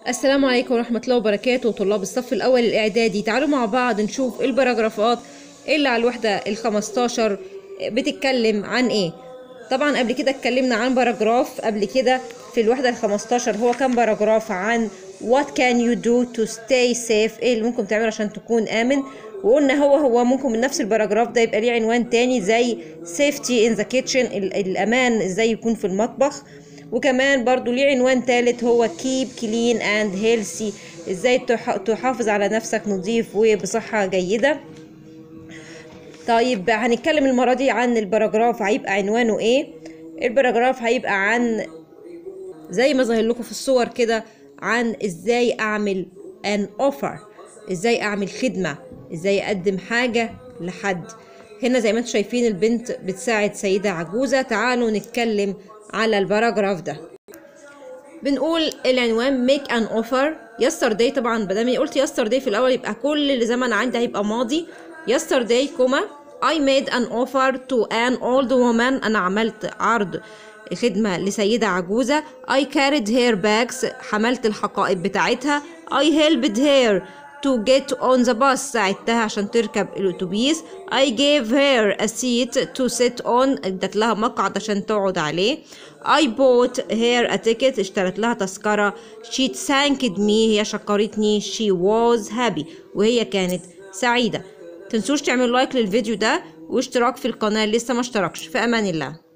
السلام عليكم ورحمة الله وبركاته طلاب الصف الأول الإعدادي تعالوا مع بعض نشوف البراجرافات اللي على الوحدة الخمستاشر بتتكلم عن إيه طبعا قبل كده اتكلمنا عن باراجراف قبل كده في الوحدة الخمستاشر هو كان باراجراف عن what can you do to stay safe ايه اللي ممكن تعمله عشان تكون آمن وقلنا هو هو ممكن من نفس الباراجراف ده يبقى ليه عنوان تاني زي safety in the kitchen ال- الأمان ازاي يكون في المطبخ وكمان برضو ليه عنوان تالت هو keep clean and healthy ازاي تح- تحافظ على نفسك نظيف وبصحة جيدة طيب هنتكلم المرة دي عن الباراجراف هيبقى عنوانه ايه الباراجراف هيبقى عن زي ما ظاهر لكم في الصور كده عن ازاي اعمل ان اوفر ازاي اعمل خدمة ازاي اقدم حاجة لحد هنا زي ما انتم شايفين البنت بتساعد سيدة عجوزة تعالوا نتكلم على الباراجراف ده بنقول العنوان make an offer yesterday طبعا بدل ما قلت yesterday في الاول يبقى كل اللي زمن عندي هيبقى ماضي yesterday كوما I made an offer to an old woman أنا عملت عرض خدمة لسيدة عجوزة I carried her bags حملت الحقائب بتاعتها I helped her to get on the bus ساعدتها عشان تركب الأتوبيس I gave her a seat to sit on ادت لها مقعد عشان تقعد عليه I bought her a ticket اشترت لها تذكرة she thanked me هي شكرتني she was happy وهي كانت سعيدة تنسوش تعملوا لايك للفيديو ده واشتراك في القناة اللي لسه ما اشتركش في أمان الله